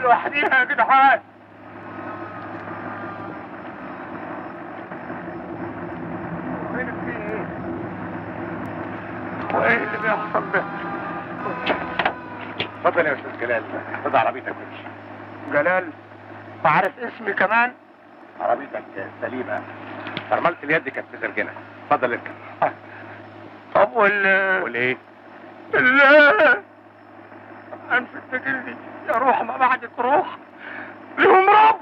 لوحدينا يا جدعان فين في ايه؟ وايه اللي بيحصل ده؟ اتفضل يا استاذ جلال خد عربيتك وامشي جلال وعارف اسمي كمان؟ عربيتك سليمه فرملة اليد كانت مزرجنه اتفضل اركب طب وال والايه؟ لا انفد بجلدي يا روح ما بعدك روح لهم رب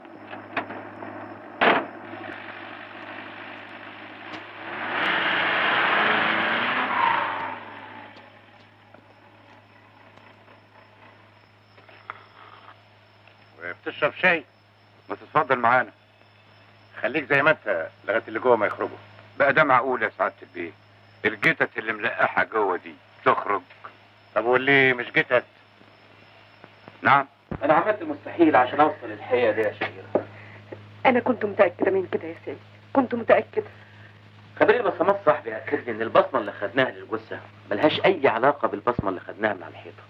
بتشرب شاي ما تتفضل معانا خليك زي ما انت لغايه اللي جوه ما يخرجوا بقى ده معقول يا سعاده البيه الجتت اللي ملقحه جوه دي تخرج طب واللي مش جتت نعم انا عملت المستحيل عشان اوصل الحقيقه دي يا شهيره انا كنت متاكده من كده يا سامي كنت متاكده خبير البصمات صاحبي اكد لي ان البصمه اللي خدناها للجثه ملهاش اي علاقه بالبصمه اللي خدناها من على الحيطه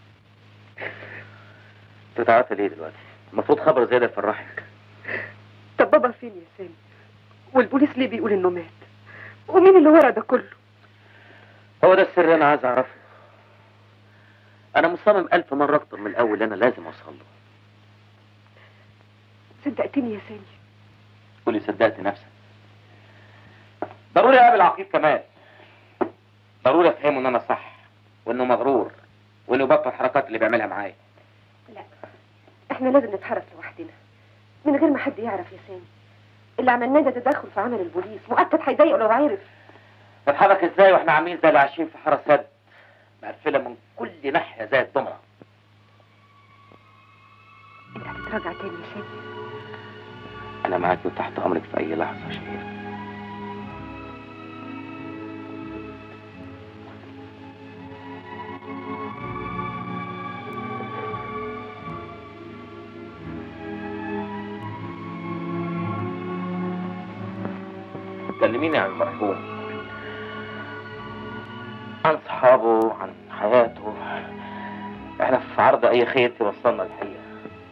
بتتعاطى ليه دلوقتي المفروض خبر زي ده يفرحك طب بابا فين يا سامي والبوليس ليه بيقول انه مات ومين اللي ورا ده كله هو ده السر اللي انا عايز اعرفه انا مصمم الف مره اكتر من الاول انا لازم اوصل له صدقتني يا سامي قولي صدقت نفسك ضروري اقابل عقيد كمال ضروري افهمه ان انا صح وانه مغرور وانه يبطل الحركات اللي بيعملها معايا لا احنا لازم نتحرك لوحدنا من غير ما حد يعرف يا سامي اللي عملناه ده تدخل في عمل البوليس مؤكد هيضايقه لو عرف نتحرك ازاي واحنا عاملين زي اللي عايشين في حاره سد مقفله من كل ناحيه زي الضمره انت هتتراجع تاني يا سامي انا معاك وتحت امرك في اي لحظه يا شهير كلميني عن المرحوم عن صحابه عن حياته احنا في عرض اي خير توصلنا الحقيقه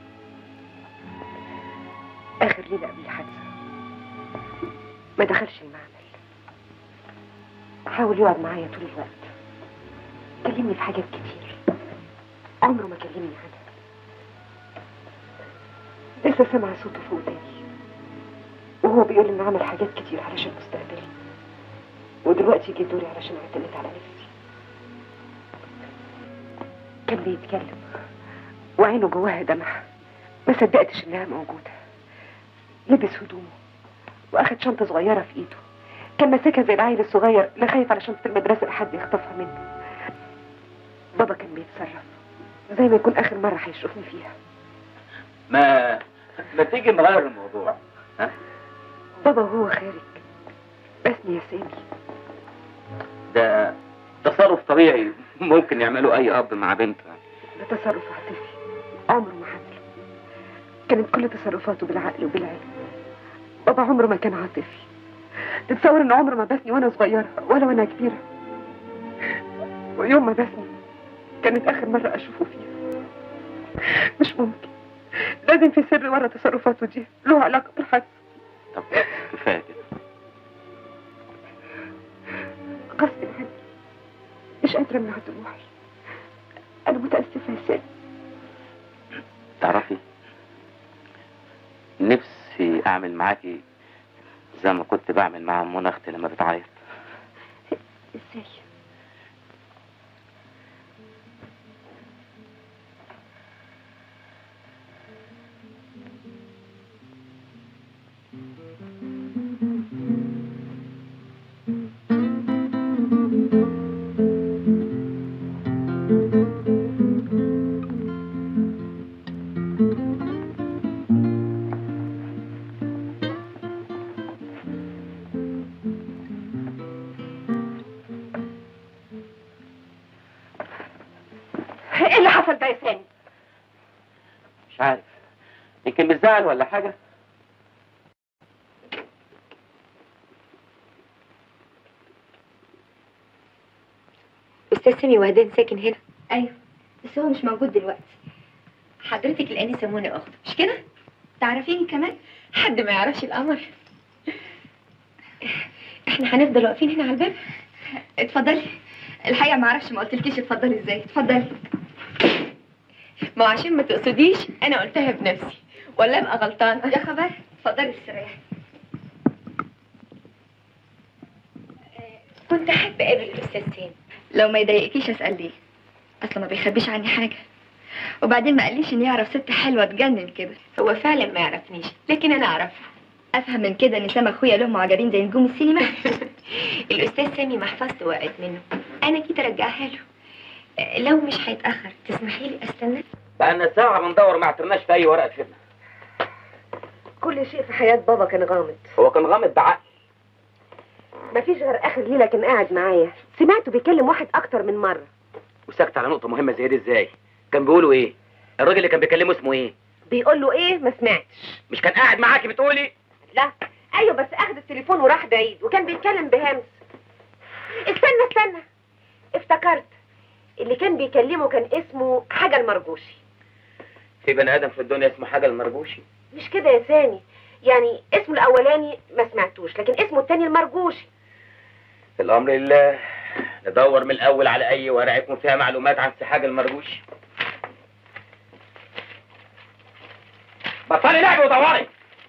اخر ليله قبل الحادثه ما دخلش المعمل حاول يقعد معايا طول الوقت كلمني في حاجات كتير عمره ما كلمني عنها لسه سامعه صوته في وداني وهو بيقول انه عمل حاجات كتير علشان مستقبلي ودلوقتي جه دوري علشان اعتمد على نفسي كان بيتكلم وعينه جواها دمع ما صدقتش انها موجوده لبس هدومه واخد شنطه صغيره في ايده كان ماسكها زي العيل الصغير لا خايف على شنطه المدرسه لحد يخطفها منه بابا كان بيتصرف زي ما يكون اخر مره هيشوفني فيها ما ما تيجي نغير الموضوع ها بابا وهو خارج بسني يا سامي ده تصرف طبيعي ممكن يعمله اي اب مع بنته ده تصرف عاطفي عمره ما عمله كانت كل تصرفاته بالعقل وبالعلم بابا عمره ما كان عاطفي تتصور ان عمره ما بسني وانا صغيره ولا وانا كبيره ويوم ما بسني كانت اخر مره اشوفه فيها مش ممكن لازم في سر ورا تصرفاته دي له علاقه بالحادثه طب كفايه كده غصب عني مش قادره امنع دموعي انا متاسفه يا سامي تعرفي نفسي اعمل معاكي زي ما كنت بعمل مع منى اختي لما بتعيط ازاي ايه اللي حصل ده يا سامي مش عارف يمكن مزعل ولا حاجه استاذ سامي وهدان ساكن هنا ايوه بس هو مش موجود دلوقتي حضرتك الانسه منى اخته مش كده تعرفيني كمان حد ما يعرفش القمر احنا هنفضل واقفين هنا على الباب اتفضلي الحقيقه ما اعرفش ما قلتلكيش اتفضلي ازاي اتفضلي ما هو عشان ما تقصديش انا قلتها بنفسي ولا ابقى غلطانه يا خبر اتفضلي استريحي كنت احب اقابل الاستاذ سامي لو ما يضايقكيش اسال ليه اصلا ما بيخبيش عني حاجه وبعدين ما قاليش اني اعرف ست حلوه تجنن كده هو فعلا ما يعرفنيش لكن انا اعرفه افهم من كده ان سام اخويا له معجبين زي نجوم السينما الاستاذ سامي محفظته وقعت منه انا جيت ارجعها له آه، لو مش هيتاخر تسمحي لي استنى بقالنا ساعة بندور ما اعترناش في أي ورقة خدمة كل شيء في حياة بابا كان غامض هو كان غامض بعقل مفيش غير آخر ليلة كان قاعد معايا سمعته بيكلم واحد أكتر من مرة وسكت على نقطة مهمة زي دي ازاي؟ كان بيقولوا ايه؟ الراجل اللي كان بيكلمه اسمه ايه؟ بيقول له إيه ما سمعتش مش كان قاعد معاكي بتقولي؟ لا أيوة بس أخد التليفون وراح بعيد وكان بيتكلم بهمس استنى استنى افتكرت اللي كان بيكلمه كان اسمه حاجة المرجوشي في بني آدم في الدنيا اسمه حاجة المرجوشي مش كده يا سامي يعني اسمه الأولاني ما سمعتوش لكن اسمه التاني المرجوشي الأمر لله ندور من الأول على أي ورقة يكون فيها معلومات عن سي حاجة المرجوشي بطلي لعب ودوري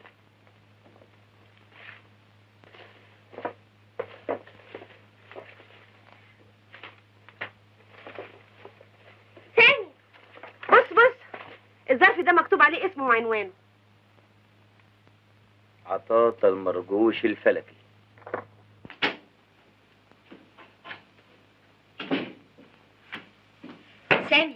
سامي بص بص الظرف ده مكتوب عليه اسمه وعنوانه عطاطا المرجوشي الفلكي سامي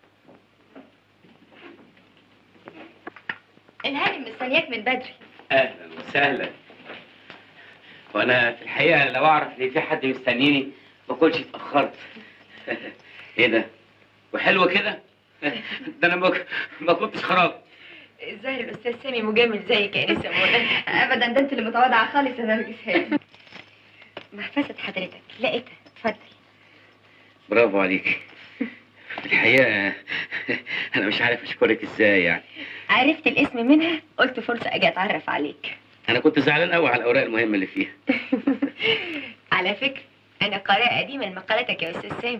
الهانم مستنياك من بدري اهلا وسهلا وانا في الحقيقه لو اعرف ان في حد مستنيني ما كنتش اتاخرت ايه ده وحلو كده ده انا ما, ما كنتش خراب الظاهر الاستاذ سامي مجامل زيك يا انسه منى ابدا ده انت اللي متواضعه خالص يا نرجس هانم محفظه حضرتك لقيتها اتفضل برافو عليك في الحقيقه انا مش عارف اشكرك ازاي يعني عرفت الاسم منها قلت فرصه اجي اتعرف عليك انا كنت زعلان قوي على الاوراق المهمه اللي فيها على فكره انا قارئه قديمه لمقالتك يا استاذ سامي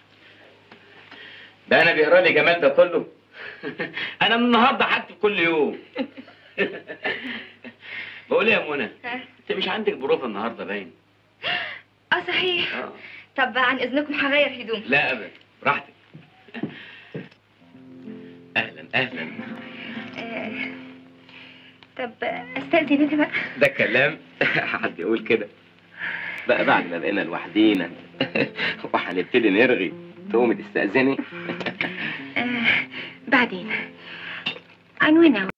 ده انا بيقرا لي جمال ده كله انا من النهارده هكتب كل يوم بقول إيه يا منى ها؟ انت مش عندك بروفه النهارده باين اه صحيح اه طب عن اذنكم هغير هدوم لا ابدا براحتك اهلا اهلا آه، طب استاذن انا بقى ده كلام حد يقول كده بقى بعد ما بقينا لوحدينا وهنبتدي نرغي تقومي تستأذني آه، بعدين عنوانه